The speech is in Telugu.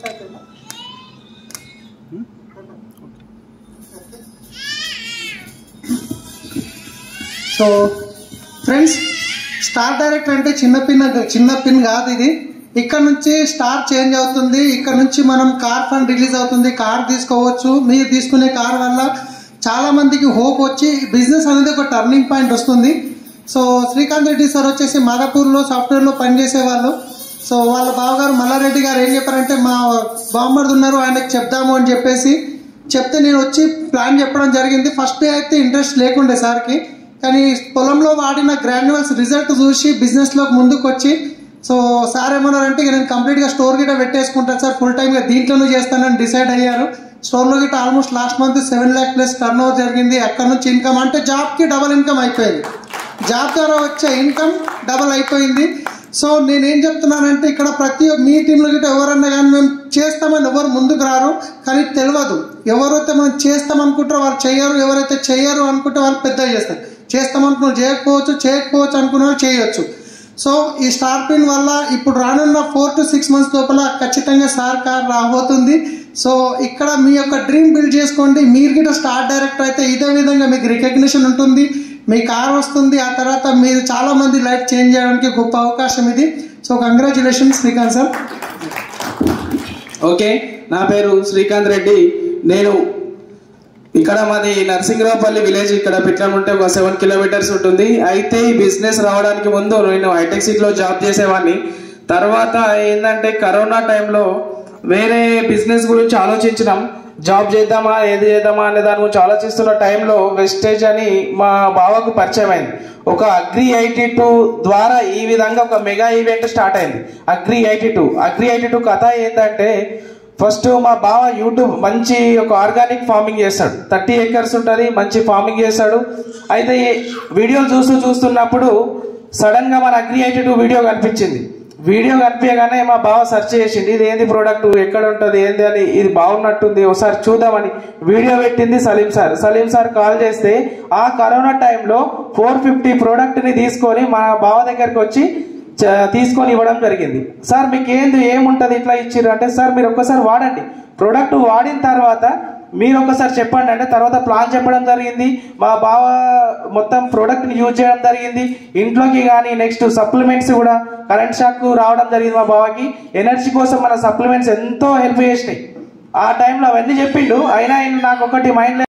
సో ఫ్రెండ్స్ స్టార్ డైరెక్ట్ అంటే చిన్న పిన్ చిన్న పిన్ కాదు ఇది ఇక్కడ నుంచి స్టార్ చేంజ్ అవుతుంది ఇక్కడ నుంచి మనం కార్ ఫండ్ రిలీజ్ అవుతుంది కార్ తీసుకోవచ్చు మీరు తీసుకునే కార్ వల్ల చాలా మందికి హోప్ వచ్చి బిజినెస్ అనేది ఒక టర్నింగ్ పాయింట్ వస్తుంది సో శ్రీకాంత్ రెడ్డి సార్ వచ్చేసి మాదాపూర్లో సాఫ్ట్వేర్లో పనిచేసే వాళ్ళు సో వాళ్ళ బావగారు మల్లారెడ్డి గారు ఏం చెప్పారంటే మా బామ్మర్ది ఉన్నారు ఆయనకు చెప్దాము అని చెప్పేసి చెప్తే నేను వచ్చి ప్లాన్ చెప్పడం జరిగింది ఫస్ట్ డే అయితే ఇంట్రెస్ట్ లేకుండే సార్కి కానీ పొలంలో వాడిన గ్రాన్యువల్స్ రిజల్ట్ చూసి బిజినెస్లోకి ముందుకు వచ్చి సో సార్ ఏమన్నారంటే ఇక నేను కంప్లీట్గా స్టోర్ గిట్ట పెట్టేసుకుంటాను సార్ ఫుల్ టైమ్గా దీంట్లోనే చేస్తానని డిసైడ్ అయ్యారు స్టోర్లో గిట్ట almost last month seven lakh plus turnover జరిగింది అక్కడ నుంచి ఇన్కమ్ అంటే జాబ్కి డబల్ ఇన్కమ్ అయిపోయింది జాబ్ ద్వారా వచ్చే ఇన్కమ్ డబల్ అయిపోయింది సో నేనేం చెప్తున్నానంటే ఇక్కడ ప్రతి మీ టీంలో గిట్ట ఎవరన్నా కానీ మేము చేస్తామని ఎవరు ముందుకు రారు కానీ తెలియదు ఎవరైతే మనం చేస్తాం అనుకుంటారో వాళ్ళు చేయరు ఎవరైతే చేయరు అనుకుంటే వాళ్ళు పెద్దగా చేస్తారు చేస్తామనుకున్నారు చేయకపోవచ్చు చేయకపోవచ్చు అనుకున్నారు చేయొచ్చు సో ఈ స్టార్ పిన్ వల్ల ఇప్పుడు రానున్న ఫోర్ టు సిక్స్ మంత్స్ లోపల ఖచ్చితంగా సార్ కార్ రాబోతుంది సో ఇక్కడ మీ యొక్క డ్రీమ్ బిల్డ్ చేసుకోండి మీరు గిట్ట స్టార్ డైరెక్టర్ అయితే ఇదే విధంగా మీకు రికగ్నిషన్ ఉంటుంది మీ కార్ వస్తుంది ఆ తర్వాత మీరు చాలా మంది లైఫ్ చేంజ్ చేయడానికి గొప్ప అవకాశం ఇది so congratulations Srikanth sir okay నా పేరు శ్రీకాంత్ రెడ్డి నేను ఇక్కడ మాది నరసింహరావుపల్లి విలేజ్ ఇక్కడ పిట్లం ఉంటే ఒక సెవెన్ కిలోమీటర్స్ ఉంటుంది అయితే ఈ బిజినెస్ రావడానికి ముందు నేను హైటెక్ సిటీలో జాబ్ చేసేవాడిని తర్వాత ఏంటంటే కరోనా టైంలో వేరే బిజినెస్ గురించి ఆలోచించినాం జాబ్ చేద్దామా ఏది చేద్దామా అనే దాని గురించి ఆలోచిస్తున్న టైంలో వెస్టేజ్ అని మా బావకు పరిచయం అయింది ఒక అగ్రి ఐటీ టూ ద్వారా ఈ విధంగా ఒక మెగా ఈవెంట్ స్టార్ట్ అయింది agri IT two agri IT two కథ ఏంటంటే ఫస్ట్ మా బావ యూట్యూబ్ మంచి ఒక ఆర్గానిక్ ఫార్మింగ్ చేస్తాడు థర్టీ ఏకర్స్ ఉంటుంది మంచి ఫార్మింగ్ చేస్తాడు అయితే ఈ వీడియోలు చూస్తూ చూస్తున్నప్పుడు సడన్ గా మన అగ్రి ఐటీ టూ వీడియో కనిపించింది వీడియో కనిపించగానే మా బావ సెర్చ్ చేసింది ఇది ఏంది ప్రోడక్ట్ ఎక్కడ ఉంటుంది ఏంది అని ఇది బాగున్నట్టుంది ఒకసారి చూద్దామని వీడియో పెట్టింది Salim sir Salim sir call చేస్తే ఆ కరోనా టైంలో ఫోర్ ఫిఫ్టీ ప్రోడక్ట్ ని తీసుకొని మా బావ దగ్గరికి వచ్చి చ- తీసుకొని ఇవ్వడం జరిగింది సార్ మీకు ఏంది ఏముంటది ఇట్లా ఇచ్చిర్రు అంటే సార్ మీరు ఒక్కసారి వాడండి ప్రోడక్ట్ వాడిన తర్వాత మీరు ఒకసారి చెప్పండి అంటే తర్వాత ప్లాన్ చెప్పడం జరిగింది మా బావ మొత్తం ప్రోడక్ట్ ని యూజ్ చేయడం జరిగింది ఇంట్లోకి కానీ నెక్స్ట్ సప్లిమెంట్స్ కూడా కరెంట్ షాక్ రావడం జరిగింది మా బావకి ఎనర్జీ కోసం మన సప్లిమెంట్స్ ఎంతో హెల్ప్ చేసినాయి ఆ టైంలో అవన్నీ చెప్పిండు అయినా ఆయన నాకు ఒకటి మైండ్